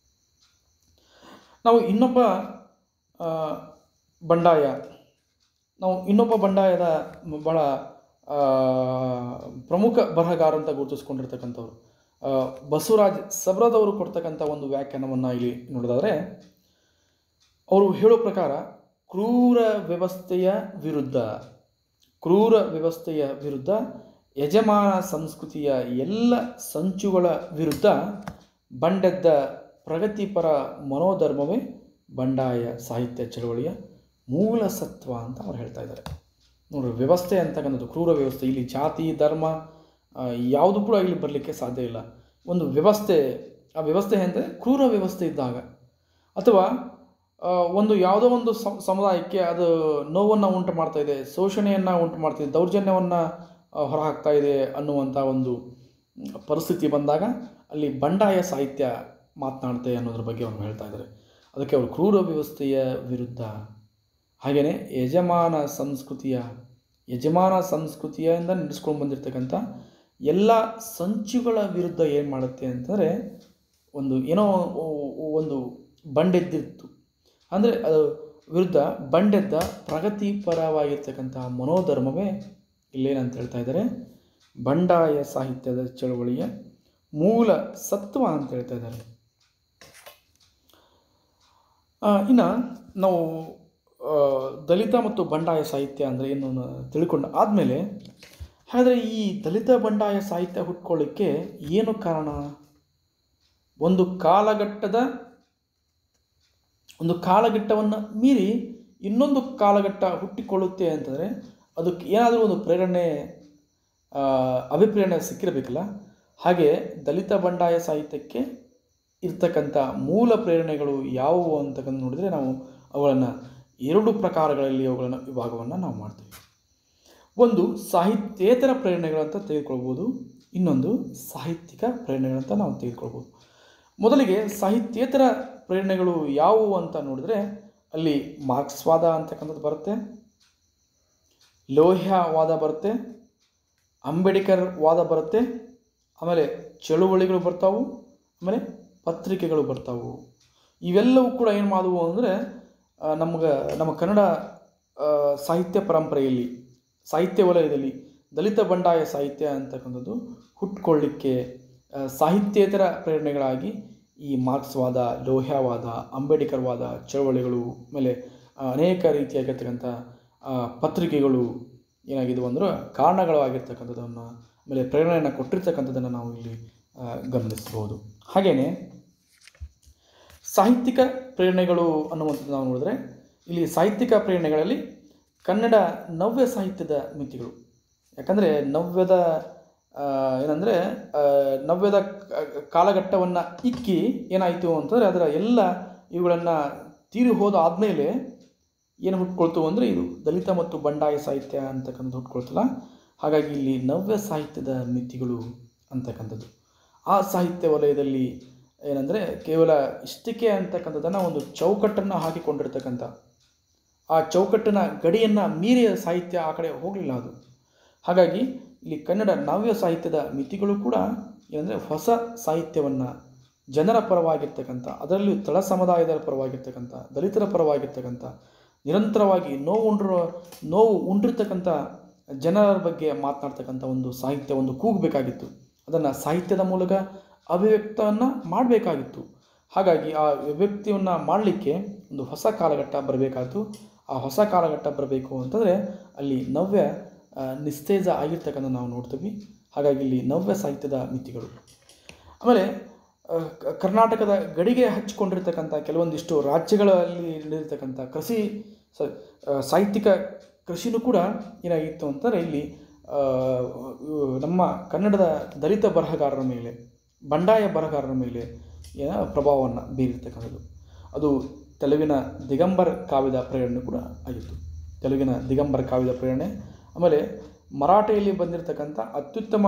ನಾವು ಇನ್ನೊಬ್ಬ ಆ, ಬಂಡಾಯ ನಾವು ಇನ್ನೊಬ್ಬ ಬಂಡಾಯದ ಮ- ಬಹಳ ಆ, ಪ್ರಮುಖ ಬರಹಗಾರ ಅಂತ ಗುರುತಿಸ್ಕೊಂಡಿರ್ತಕ್ಕಂಥವ್ರು ಆ, ಬಸವರಾಜ್ ಸಬ್ರದವರು ಕೊಡ್ತಕ್ಕಂಥ ಒಂದು ವ್ಯಾಖ್ಯಾನವನ್ನು ಇಲ್ಲಿ ನೋಡೋದಾದರೆ ಅವರು ಹೇಳೋ ಪ್ರಕಾರ ಕ್ರೂರ ವ್ಯವಸ್ಥೆಯ ವಿರುದ್ಧ ಕ್ರೂರ ವ್ಯವಸ್ಥೆಯ ವಿರುದ್ಧ ಯಜಮಾನ ಸಂಸ್ಕೃತಿಯ ಎಲ್ಲ ಸಂಚುಗಳ ವಿರುದ್ಧ ಬಂಡೆದ್ದ ಪ್ರಗತಿಪರ ಮನೋಧರ್ಮವೇ ಬಂಡಾಯ ಸಾಹಿತ್ಯ ಚಳವಳಿಯ ಮೂಲ ಸತ್ವ ಅಂತ ಅವ್ರು ಹೇಳ್ತಾ ಇದ್ದಾರೆ ನೋಡ್ರಿ ವ್ಯವಸ್ಥೆ ಅಂತಕ್ಕಂಥದ್ದು ಕ್ರೂರ ವ್ಯವಸ್ಥೆ ಇಲ್ಲಿ ಜಾತಿ ಧರ್ಮ ಆ, ಯಾವುದು ಕೂಡ ಇಲ್ಲಿ ಬರಲಿಕ್ಕೆ ಸಾಧ್ಯ ಇಲ್ಲ ಒಂದು ವ್ಯವಸ್ಥೆ ಆ ವ್ಯವಸ್ಥೆ ಅಂದರೆ ಕ್ರೂರ ವ್ಯವಸ್ಥೆ ಇದ್ದಾಗ ಅಥವಾ ಆ, ಒಂದು ಯಾವುದೋ ಒಂದು ಸಮ- ಸಮುದಾಯಕ್ಕೆ ಅದು ನೋವನ್ನು ಉಂಟು ಮಾಡ್ತಾ ಇದೆ ಶೋಷಣೆಯನ್ನು ಉಂಟು ಮಾಡ್ತಿದೆ ದೌರ್ಜನ್ಯವನ್ನು ಹೊರಹಾಕ್ತಾ ಇದೆ ಅನ್ನುವಂಥ ಒಂದು ಮ್, ಪರಿಸ್ಥಿತಿ ಬಂದಾಗ ಅಲ್ಲಿ ಬಂಡಾಯ ಸಾಹಿತ್ಯ ಮಾತನಾಡುತ್ತೆ ಅನ್ನೋದ್ರ ಬಗ್ಗೆ ಅವರು ಹೇಳ್ತಾ ಇದ್ದಾರೆ ಅದಕ್ಕೆ ಅವರು ಕ್ರೂರ ವ್ಯವಸ್ಥೆಯ ವಿರುದ್ಧ ಹಾಗೆಯೇ ಯಜಮಾನ ಸಂಸ್ಕೃತಿಯ ಯಜಮಾನ ಸಂಸ್ಕೃತಿಯಿಂದ ನಡೆಸ್ಕೊಂಡು ಬಂದಿರತಕ್ಕಂಥ ಎಲ್ಲ ಸಂಚುಗಳ ವಿರುದ್ಧ ಏನು ಮಾಡುತ್ತೆ ಅಂತಂದರೆ ಒಂದು ಏನೋ ಒ- ಒ- ಒಂದು ಬಂಡೆದ್ದಿತ್ತು ಅಂದರೆ ಅದು ವಿರುದ್ಧ ಬಂಡೆದ್ದ ಪ್ರಗತಿಪರವಾಗಿರ್ತಕ್ಕಂಥ ಮನೋಧರ್ಮವೇ ಇಲ್ಲೇನಂತ ಹೇಳ್ತಾ ಇದ್ದಾರೆ ಬಂಡಾಯ ಸಾಹಿತ್ಯದ ಚಳವಳಿಯ ಮೂಲ ಸತ್ವ ಅಂತ ಹೇಳ್ತಾ ಇದ್ದಾರೆ ಇನ್ನು ನಾವು ಆ, ದಲಿತ ಮತ್ತು ಬಂಡಾಯ ಸಾಹಿತ್ಯ ಅಂದರೆ ಏನು ಅನ್ನೋ ತಿಳ್ಕೊಂಡು ಆದಮೇಲೆ ಹಾಗಾದರೆ ಈ ದಲಿತ ಬಂಡಾಯ ಸಾಹಿತ್ಯ ಹುಟ್ಕೊಳ್ಳಿಕ್ಕೆ ಏನು ಕಾರಣ ಒಂದು ಕಾಲಘಟ್ಟದ ಒಂದು ಕಾಲಘಟ್ಟವನ್ನು ಮೀರಿ ಇನ್ನೊಂದು ಕಾಲಘಟ್ಟ ಹುಟ್ಟಿಕೊಳ್ಳುತ್ತೆ ಅಂತಂದರೆ ಅದಕ್ಕೆ ಏನಾದರೂ ಒಂದು ಪ್ರೇರಣೆ ಆ, ಅಭಿಪ್ರೇರಣೆ ಸಿಕ್ಕಿರಬೇಕಲ್ಲ ಹಾಗೆ ದಲಿತ ಬಂಡಾಯ ಸಾಹಿತ್ಯಕ್ಕೆ ಇರ್ತಕ್ಕಂಥ ಮೂಲ ಪ್ರೇರಣೆಗಳು ಯಾವುವು ಅಂತಕ್ಕಂಥ ನೋಡಿದರೆ ನಾವು ಅವುಗಳನ್ನು ಎರಡು ಪ್ರಕಾರಗಳಲ್ಲಿ ಅವುಗಳನ್ನು ವಿಭಾಗವನ್ನು ನಾವು ಮಾಡ್ತೀವಿ ಒಂದು ಸಾಹಿತ್ಯೇತರ ಪ್ರೇರಣೆಗಳಂತ ತೆಗೆದುಕೊಳ್ಬೋದು ಇನ್ನೊಂದು ಸಾಹಿತ್ಯಿಕ ಪ್ರೇರಣೆಗಳಂತ ನಾವು ತೆಗೆದುಕೊಳ್ಬೋದು ಮೊದಲಿಗೆ ಸಾಹಿತ್ಯೇತರ ಪ್ರೇರಣೆಗಳು ಯಾವುವು ಅಂತ ನೋಡಿದ್ರೆ ಅಲ್ಲಿ ಮಾರ್ಕ್ಸ್ವಾದ ಅಂತಕ್ಕಂಥದ್ದು ಬರುತ್ತೆ ಲೋಹ್ಯವಾದ ಬರುತ್ತೆ ಅಂಬೇಡ್ಕರ್ ವಾದ ಬರುತ್ತೆ ಆಮೇಲೆ ಚಳುವಳಿಗಳು ಬರ್ತಾವು ಆಮೇಲೆ ಪತ್ರಿಕೆಗಳು ಬರ್ತಾವು ಇವೆಲ್ಲವೂ ಕೂಡ ಏನು ಮಾಡುವು ಅಂದರೆ ನಮ್ಗೆ ನಮ್ಮ ಕನ್ನಡ ಆ, ಸಾಹಿತ್ಯ ಪರಂಪರೆಯಲ್ಲಿ ಸಾಹಿತ್ಯ ವಲಯದಲ್ಲಿ ದಲಿತ ಬಂಡಾಯ ಸಾಹಿತ್ಯ ಅಂತಕ್ಕಂಥದ್ದು ಹುಟ್ಕೊಳ್ಳಿಕ್ಕೆ ಆ, ಸಾಹಿತ್ಯೇತರ ಪ್ರೇರಣೆಗಳಾಗಿ ಈ ಮಾರ್ಕ್ಸ್ವಾದ ಲೋಹ್ಯವಾದ ಅಂಬೇಡ್ಕರ್ವಾದ ಚಳವಳಿಗಳು ಆಮೇಲೆ ಆ, ಅನೇಕ ರೀತಿಯಾಗಿರ್ತಕ್ಕಂಥ ಆ, ಪತ್ರಿಕೆಗಳು ಏನಾಗಿದ್ವು ಅಂದ್ರೆ ಕಾರಣಗಳು ಆಗಿರ್ತಕ್ಕಂಥದ್ದನ್ನು ಆಮೇಲೆ ಪ್ರೇರಣೆಯನ್ನು ಕೊಟ್ಟಿರ್ತಕ್ಕಂಥದ್ದನ್ನು ನಾವು ಇಲ್ಲಿ ಆ, ಗಮನಿಸ್ಬೋದು ಹಾಗೆಯೇ ಸಾಹಿತ್ಯಿಕ ಪ್ರೇರಣೆಗಳು ಅನ್ನುವಂಥದ್ದು ನಾವು ನೋಡಿದ್ರೆ ಇಲ್ಲಿ ಸಾಹಿತ್ಯಿಕ ಪ್ರೇರಣೆಗಳಲ್ಲಿ ಕನ್ನಡ ನವ್ಯ ಸಾಹಿತ್ಯದ ಮಿತಿಗಳು ಯಾಕಂದರೆ ನವ್ಯದ ಏನಂದರೆ ನವ್ಯದ ಕ- ಕಾಲಘಟ್ಟವನ್ನು ಇಕ್ಕಿ ಏನಾಯಿತು ಅಂತಂದರೆ ಅದರ ಎಲ್ಲ ಇವುಗಳನ್ನು ತೀರಿ ಹೋದ ಆದಮೇಲೆ ಏನು ಹುಟ್ಕೊಳ್ತು ಅಂದರೆ ಇದು ದಲಿತ ಮತ್ತು ಬಂಡಾಯ ಸಾಹಿತ್ಯ ಅಂತಕ್ಕಂಥದ್ದು ಹುಟ್ಕೊಳ್ತಲ್ಲ ಹಾಗಾಗಿ ಇಲ್ಲಿ ನವ್ಯ ಸಾಹಿತ್ಯದ ಮಿತಿಗಳು ಅಂತಕ್ಕಂಥದ್ದು ಆ ಸಾಹಿತ್ಯ ವಲಯದಲ್ಲಿ ಏನಂದರೆ ಕೇವಲ ಇಷ್ಟಕ್ಕೆ ಅಂತಕ್ಕಂಥದ್ದನ್ನು ಒಂದು ಚೌಕಟ್ಟನ್ನು ಹಾಕಿಕೊಂಡಿರ್ತಕ್ಕಂಥ ಆ ಚೌಕಟ್ಟಿನ ಗಡಿಯನ್ನು ಮೀರಿಯ ಸಾಹಿತ್ಯ ಆ ಕಡೆ ಹೋಗಲಿಲ್ಲ ಅದು ಹಾಗಾಗಿ ಇಲ್ಲಿ ಕನ್ನಡ ನವ್ಯ ಸಾಹಿತ್ಯದ ಮಿತಿಗಳು ಕೂಡ ಏನಂದರೆ ಹೊಸ ಸಾಹಿತ್ಯವನ್ನು ಜನರ ಪರವಾಗಿರ್ತಕ್ಕಂಥ ಅದರಲ್ಲೂ ತಳ ಸಮುದಾಯದ ಪರವಾಗಿರ್ತಕ್ಕಂಥ ದಲಿತರ ಪರವಾಗಿರ್ತಕ್ಕಂಥ ನಿರಂತರವಾಗಿ ನೋವು ಉಂಡಿರೋ ನೋವು ಉಂಡಿರ್ತಕ್ಕಂಥ ಜನರ ಬಗ್ಗೆ ಮಾತನಾಡ್ತಕ್ಕಂಥ ಒಂದು ಸಾಹಿತ್ಯ ಒಂದು ಕೂಗಬೇಕಾಗಿತ್ತು ಅದನ್ನು ಸಾಹಿತ್ಯದ ಮೂಲಕ ಅಭಿವ್ಯಕ್ತವನ್ನು ಮಾಡಬೇಕಾಗಿತ್ತು ಹಾಗಾಗಿ ಆ ಅಭಿವ್ಯಕ್ತಿಯನ್ನು ಮಾಡಲಿಕ್ಕೆ ಒಂದು ಹೊಸ ಕಾಲಘಟ್ಟ ಬರಬೇಕಾಯಿತು ಆ ಹೊಸ ಕಾಲಘಟ್ಟ ಬರಬೇಕು ಅಂತಂದರೆ ಅಲ್ಲಿ ನವ್ಯ ಆ, ನಿಸ್ತೇಜ ಆಗಿರ್ತಕ್ಕಂಥ ನಾವು ನೋಡ್ತೀವಿ ಹಾಗಾಗಿ ಇಲ್ಲಿ ನವ್ಯ ಸಾಹಿತ್ಯದ ಮಿತಿಗಳು ಆಮೇಲೆ ಆ, ಕ- ಕರ್ನಾಟಕದ ಗಡಿಗೆ ಹಚ್ಚಿಕೊಂಡಿರ್ತಕ್ಕಂಥ ಕೆಲವೊಂದಿಷ್ಟು ರಾಜ್ಯಗಳಲ್ಲಿ ನಡೆದಿರ್ತಕ್ಕಂಥ ಕೃಷಿ ಸ- ಆ, ಸಾಹಿತ್ಯಿಕ ಕೃಷಿನೂ ಕೂಡ ಏನಾಗಿತ್ತು ಅಂತಂದರೆ ಇಲ್ಲಿ ಆ, ಇವು ನಮ್ಮ ಕನ್ನಡದ ದಲಿತ ಬರಹಗಾರರ ಮೇಲೆ ಬಂಡಾಯ ಬರಹಗಾರರ ಮೇಲೆ ಏನ ಪ್ರಭಾವವನ್ನು ಬೀರಿರ್ತಕ್ಕಂಥದ್ದು ಅದು ತೆಲುಗಿನ ದಿಗಂಬರ್ ಕಾವ್ಯದ ಪ್ರೇರಣೆ ಕೂಡ ಆಗಿತ್ತು ತೆಲುಗಿನ ದಿಗಂಬರ್ ಕಾವ್ಯದ ಪ್ರೇರಣೆ ಆಮೇಲೆ ಮರಾಠಿಯಲ್ಲಿ ಬಂದಿರತಕ್ಕಂಥ ಅತ್ಯುತ್ತಮ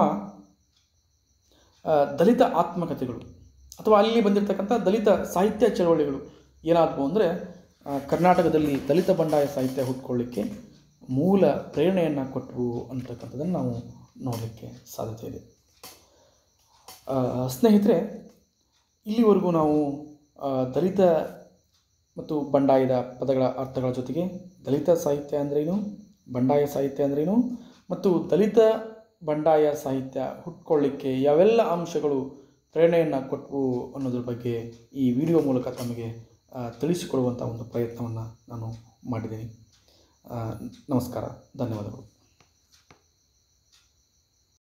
ಆ, ದಲಿತ ಆತ್ಮಕಥೆಗಳು ಅಥವಾ ಅಲ್ಲಿ ಬಂದಿರತಕ್ಕಂಥ ದಲಿತ ಸಾಹಿತ್ಯ ಚಳವಳಿಗಳು ಏನಾದವು ಅಂದರೆ ಕರ್ನಾಟಕದಲ್ಲಿ ದಲಿತ ಬಂಡಾಯ ಸಾಹಿತ್ಯ ಹುಟ್ಕೊಳ್ಳಿಕ್ಕೆ ಮೂಲ ಪ್ರೇರಣೆಯನ್ನು ಕೊಟ್ಟವು ಅಂತಕ್ಕಂಥದ್ದನ್ನು ನಾವು ನೋಡಲಿಕ್ಕೆ ಸಾಧ್ಯತೆ ಇದೆ ಆ, ಸ್ನೇಹಿತರೆ ಇಲ್ಲಿವರೆಗೂ ನಾವು ಆ, ದಲಿತ ಮತ್ತು ಬಂಡಾಯದ ಪದಗಳ ಅರ್ಥಗಳ ಜೊತೆಗೆ ದಲಿತ ಸಾಹಿತ್ಯ ಅಂದ್ರೇನು ಬಂಡಾಯ ಸಾಹಿತ್ಯ ಅಂದ್ರೇನು ಮತ್ತು ದಲಿತ ಬಂಡಾಯ ಸಾಹಿತ್ಯ ಹುಟ್ಕೊಳ್ಳಿಕ್ಕೆ ಯಾವೆಲ್ಲ ಅಂಶಗಳು ಪ್ರೇರಣೆಯನ್ನು ಕೊಟ್ಟವು ಅನ್ನೋದ್ರ ಬಗ್ಗೆ ಈ ವಿಡಿಯೋ ಮೂಲಕ ತಮಗೆ ಆ, ತಿಳಿಸಿಕೊಡುವಂಥ ಒಂದು ಪ್ರಯತ್ನವನ್ನು ನಾನು ಮಾಡಿದ್ದೀನಿ ಆ, ನಮಸ್ಕಾರ ಧನ್ಯವಾದಗಳು